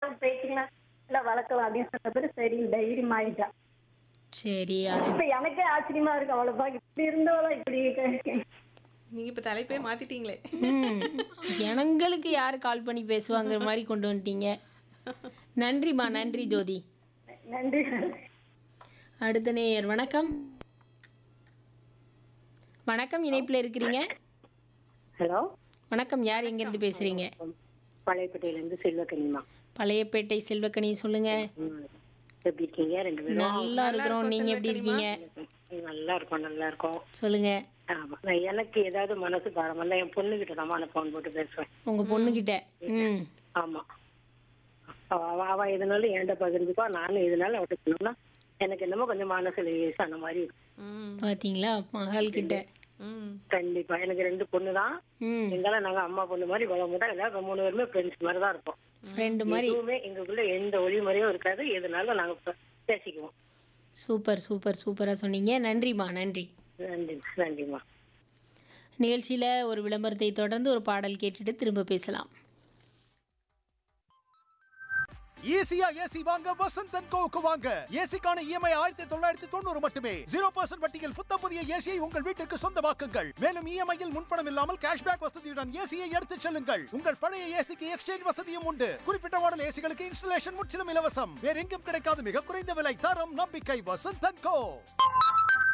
போயிட்டீங்கன்னா இல்ல வளர்க்கலாம் அப்படின்னு சொன்ன பிறகு சரி தைரியம் ஆயிட்டா சரி அது இப்ப எனக்கே ஆச்சரியமா இருக்கு அவ்வளவுப்பா இப்படி இருந்தவளா இப்படி இருக்கு. நீங்க இப்ப தலைப்பே மாத்திட்டீங்களே ம், எங்களுக்கு யார் கால் பண்ணி பேசுவாங்கிற மாதிரி கொண்டு வந்துட்டீங்க நன்றிம்மா நன்றி ஜோதி நன்றி நன்றி அடுத்த நேயர் வணக்கம் வணக்கம் இணைப்பில் இருக்கிறீங்க ஹலோ வணக்கம் யார் எங்கேருந்து பேசுறீங்க பழையப்பேட்டையிலேருந்து செல்வக்கனிமா பழையப்பேட்டை செல்வக்கணி சொல்லுங்க ம். எப்படி இருக்கீங்க ரெண்டு பேரும் நல்லா இருக்கிறோம் நீங்க எப்படி இருக்கீங்க நல்லா இருக்கோம் நல்லா இருக்கோம் சொல்லுங்க ஆமா நான் எனக்கு ஏதாவது மனசு பாரமல்ல என் பொண்ணுகிட்ட தான் நான் ஃபோன் போட்டு பேசுவேன் உங்க பொண்ணுகிட்ட ம் ஆமா அவ அவ- அவ எதுனாலும் என்கிட்ட பகிர்ந்துப்பா நானும் எதுனாலும் அவட்ட சொன்னோம்னா எனக்கு என்னமோ கொஞ்சம் மனசு லேசான மாதிரி இருக்கும் ம் பாத்தீங்களா மகள் கிட்ட ம் கண்டிப்பா எனக்கு ரெண்டு பொண்ணு தான் ம் இருந்தாலும் நாங்க அம்மா பொண்ணு மாதிரி வளர்ந்து தான் எல்லாரும் மூணு பேருமே ஃப்ரெண்ட்ஸ் மாதிரி தான் இருப்போம் ஃப்ரெண்டு மாதிரி எதுவுமே எங்களுக்குள்ள எந்த ஒளிமுறையும் இருக்காது எதுனாலும் நாங்க பே- பேசிக்குவோம் சூப்பர் சூப்பர் சூப்பரா சொன்னீங்க நன்றிம்மா நன்றி நன்றி நன்றிம்மா நிகழ்ச்சியில ஒரு விளம்பரத்தை தொடர்ந்து ஒரு பாடல் கேட்டுட்டு திரும்ப பேசலாம் ஈஸியா ஏசி வாங்க வசந்த் அண்ட் கோவுக்கு வாங்க ஏசிக்கான இஎம்ஐ ஆயிரத்தி தொள்ளாயிரத்தி தொண்ணூறு மட்டுமே ஜீரோ பர்சன்ட் வட்டியில் புத்தம் புதிய ஏசியை உங்கள் வீட்டிற்கு சொந்தமாக்குங்கள் மேலும் இஎம்ஐயில் முன்பணம் இல்லாமல் கேஷ்பேக் வசதியுடன் ஏசியை எடுத்துச் செல்லுங்கள் உங்கள் பழைய ஏசிக்கு எக்ஸ்சேஞ்ச் வசதியும் உண்டு குறிப்பிட்ட மாடல் ஏசிகளுக்கு இன்ஸ்டலேஷன் முற்றிலும் இலவசம் வேற எங்கும் கிடைக்காத மிக குறைந்த விலை தரம் நம்பிக்கை வசந்த் அண்ட் கோ